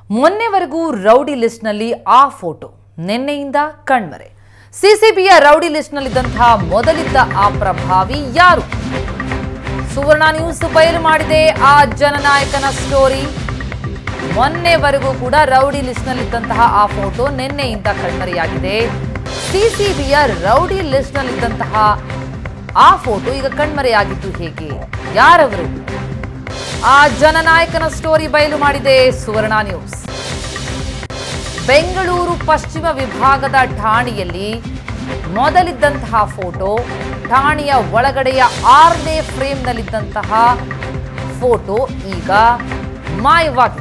ಮೊನ್ನೆವರೆಗೂ rowdy ಲಿಸ್ಟ್ನಲ್ಲಿ ಆ photo ನಿನ್ನೆಯಿಂದ ಕಣ್ಮರೆ ಸಿಸಿಬಿಯ rowdy ಲಿಸ್ಟ್ನಲ್ಲಿದ್ದಂತಹ ಮೊದಲಿದ್ದ ಆ ಪ್ರಭಾವಿ ಯಾರು ಸುವರ್ಣ ನ್ಯೂಸ್ ಬಯಲು ಮಾಡಿದೆ ಆ ಜನನಾಯಕನ ಸ್ಟೋರಿ ಮೊನ್ನೆವರೆಗೂ ಕೂಡ ರೌಡಿ ಲಿಸ್ಟ್ನಲ್ಲಿದ್ದಂತಹ ಆ ಫೋಟೋ ನಿನ್ನೆಯಿಂದ ಕಣ್ಮರೆಯಾಗಿದೆ ಸಿಸಿಬಿಯ ರೌಡಿ ಲಿಸ್ಟ್ನಲ್ಲಿದ್ದಂತಹ ಆ ಫೋಟೋ ಈಗ ಕಣ್ಮರೆಯಾಗಿದ್ದು ಹೇಗೆ ಯಾರವರು ಆ ಜನನಾಯಕನ ಸ್ಟೋರಿ ಬಯಲು ಮಾಡಿದೆ ಸುವರ್ಣ ನ್ಯೂಸ್ ಬೆಂಗಳೂರು ಪಶ್ಚಿಮ ವಿಭಾಗದ ಠಾಣೆಯಲ್ಲಿ ಮೊದಲಿದ್ದಂತಹ ಫೋಟೋ ಠಾಣೆಯ ಒಳಗಡೆಯ ಆರನೇ ಫ್ರೇಮ್ನಲ್ಲಿದ್ದಂತಹ ಫೋಟೋ ಈಗ ಮಾಯವಾಗಿದೆ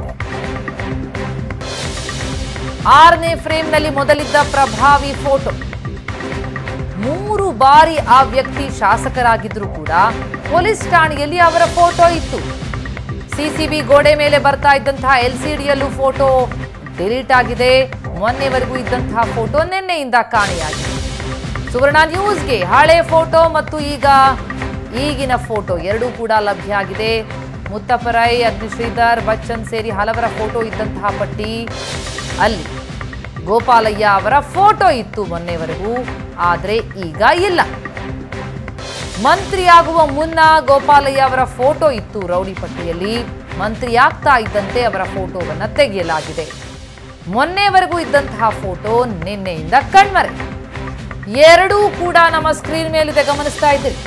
ಆರನೇ ಫ್ರೇಮ್ನಲ್ಲಿ ಮೊದಲಿದ್ದ ಪ್ರಭಾವಿ ಫೋಟೋ ಮೂರು ಬಾರಿ ಆ ವ್ಯಕ್ತಿ ಶಾಸಕರಾಗಿದ್ರು ಕೂಡ ಪೊಲೀಸ್ ಠಾಣೆಯಲ್ಲಿ ಅವರ ಫೋಟೋ ಇತ್ತು ಸಿಸಿಬಿ ಗೋಡೆ ಮೇಲೆ ಬರ್ತಾ ಇದ್ದಂತಹ ಎಲ್ ಸಿ ಡಿಯಲ್ಲೂ ಫೋಟೋ ಡಿಲೀಟ್ ಆಗಿದೆ ಮೊನ್ನೆವರೆಗೂ ಇದ್ದಂತಹ ಫೋಟೋ ನಿನ್ನೆಯಿಂದ ಕಾಣೆಯಾಗಿದೆ ಸುವರ್ಣ ನ್ಯೂಸ್ಗೆ ಹಳೆ ಫೋಟೋ ಮತ್ತು ಈಗ ಈಗಿನ ಫೋಟೋ ಎರಡೂ ಕೂಡ ಲಭ್ಯ ಆಗಿದೆ ಮುತ್ತಪ್ಪರೈ ಅಗ್ನಿಶ್ರೀಧರ್ ಬಚ್ಚನ್ ಸೇರಿ ಹಲವರ ಫೋಟೋ ಇದ್ದಂತಹ ಪಟ್ಟಿ ಅಲ್ಲಿ ಗೋಪಾಲಯ್ಯ ಅವರ ಫೋಟೋ ಇತ್ತು ಮೊನ್ನೆವರೆಗೂ ಆದರೆ ಈಗ ಇಲ್ಲ ಮಂತ್ರಿಯಾಗುವ ಮುನ್ನ ಗೋಪಾಲಯ್ಯ ಅವರ ಫೋಟೋ ಇತ್ತು ರೌಡಿ ಪಟ್ಟಿಯಲ್ಲಿ ಮಂತ್ರಿಯಾಗ್ತಾ ಇದ್ದಂತೆ ಅವರ ಫೋಟೋವನ್ನ ತೆಗೆಯಲಾಗಿದೆ ಮೊನ್ನೆವರೆಗೂ ಇದ್ದಂತಹ ಫೋಟೋ ನಿನ್ನೆಯಿಂದ ಕಣ್ಮರೆ ಎರಡೂ ಕೂಡ ನಮ್ಮ ಸ್ಕ್ರೀನ್ ಮೇಲಿದೆ ಗಮನಿಸ್ತಾ ಇದ್ದೀರಿ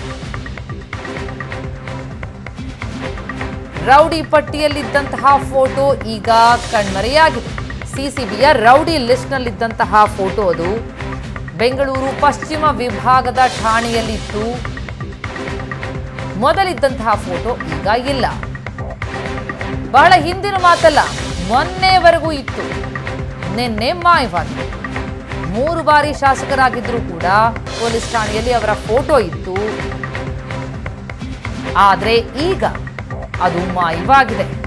ರೌಡಿ ಪಟ್ಟಿಯಲ್ಲಿದ್ದಂತಹ ಫೋಟೋ ಈಗ ಕಣ್ಮರೆಯಾಗಿದೆ ಸಿಸಿಬಿಯ ರೌಡಿ ಲಿಸ್ಟ್ನಲ್ಲಿದ್ದಂತಹ ಫೋಟೋ ಅದು ಬೆಂಗಳೂರು ಪಶ್ಚಿಮ ವಿಭಾಗದ ಠಾಣೆಯಲ್ಲಿತ್ತು ಮೊದಲಿದ್ದಂತಹ ಫೋಟೋ ಈಗ ಇಲ್ಲ ಬಹಳ ಹಿಂದಿನ ಮಾತಲ್ಲ ಮೊನ್ನೆವರೆಗೂ ಇತ್ತು ನಿನ್ನೆ ಮಾಯವಾಗಿದೆ ಮೂರು ಬಾರಿ ಶಾಸಕರಾಗಿದ್ರೂ ಕೂಡ ಪೊಲೀಸ್ ಠಾಣೆಯಲ್ಲಿ ಅವರ ಫೋಟೋ ಇತ್ತು ಆದ್ರೆ ಈಗ ಅದು ಮಾಯವಾಗಿದೆ